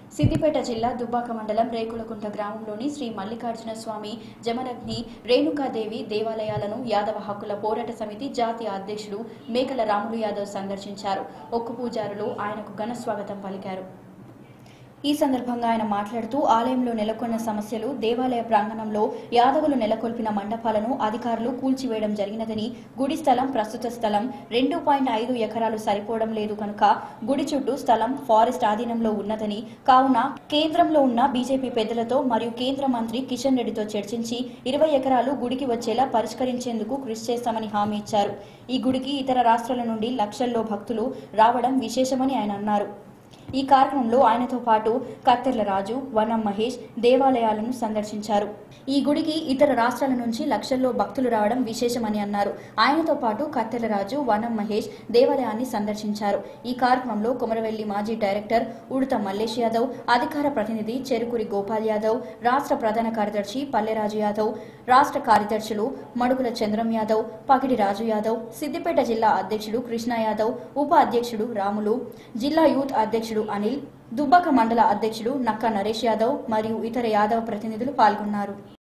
సిద్దిపేట జిల్లా దుబ్బాక మండలం రేకులకుంట గ్రామంలోని శ్రీ మల్లికార్జున స్వామి జమనగ్ని రేణుకాదేవి దేవాలయాలను యాదవ హక్కుల పోరాట సమితి జాతీయ అధ్యక్షుడు మేకల రాములు యాదవ్ సందర్శించారు ఒక్కు పూజారులు ఆయనకు ఘన స్వాగతం పలికారు ఈ సందర్భంగా ఆయన మాట్లాడుతూ ఆలయంలో నెలకొన్న సమస్యలు దేవాలయ ప్రాంగణంలో యాదవులు నెలకొల్పిన మండపాలను అధికారులు కూల్చివేయడం జరిగినదని గుడి స్థలం ప్రస్తుత స్థలం రెండు పాయింట్ ఐదు ఎకరాలు సరిపోవడం లేదు కనుక గుడి చుట్టూ స్థలం ఫారెస్ట్ ఆధీనంలో ఉన్నదని కావున కేంద్రంలో ఉన్న బీజేపీ పెద్దలతో మరియు కేంద్ర మంత్రి కిషన్ రెడ్డితో చర్చించి ఇరవై ఎకరాలు గుడికి వచ్చేలా పరిష్కరించేందుకు కృషి చేస్తామని హామీ ఇచ్చారు ఈ గుడికి ఇతర రాష్ట్రాల నుండి లక్షల్లో భక్తులు రావడం విశేషమని ఆయన అన్నారు ఈ కార్యక్రమంలో ఆయనతో పాటు కత్తెర్ల రాజు వనం మహేష్ దేవాలయాలను సందర్శించారు ఈ గుడికి ఇతర రాష్ట్రాల నుంచి లక్షల్లో భక్తులు రావడం విశేషమని అన్నారు ఆయనతో పాటు కత్తెర్ల రాజు వనం మహేష్ దేవాలయాన్ని సందర్శించారు ఈ కార్యక్రమంలో కొమరవెల్లి మాజీ డైరెక్టర్ ఉడత మల్లేష్ యాదవ్ అధికార ప్రతినిధి చెరుకురి గోపాల్ యాదవ్ రాష్ట్ర ప్రధాన కార్యదర్శి పల్లెరాజు యాదవ్ రాష్ట్ర కార్యదర్శులు మడుగుల చంద్రం యాదవ్ పగిడి రాజు యాదవ్ సిద్దిపేట జిల్లా అధ్యక్షుడు కృష్ణ యాదవ్ ఉప అధ్యక్షుడు రాములు జిల్లా యూత్ అధ్యక్షుడు అనిల్ దుబ్బాక మండల అధ్యక్షుడు నక్క నరేష్ యాదవ్ మరియు ఇతర యాదవ్ ప్రతినిధులు పాల్గొన్నారు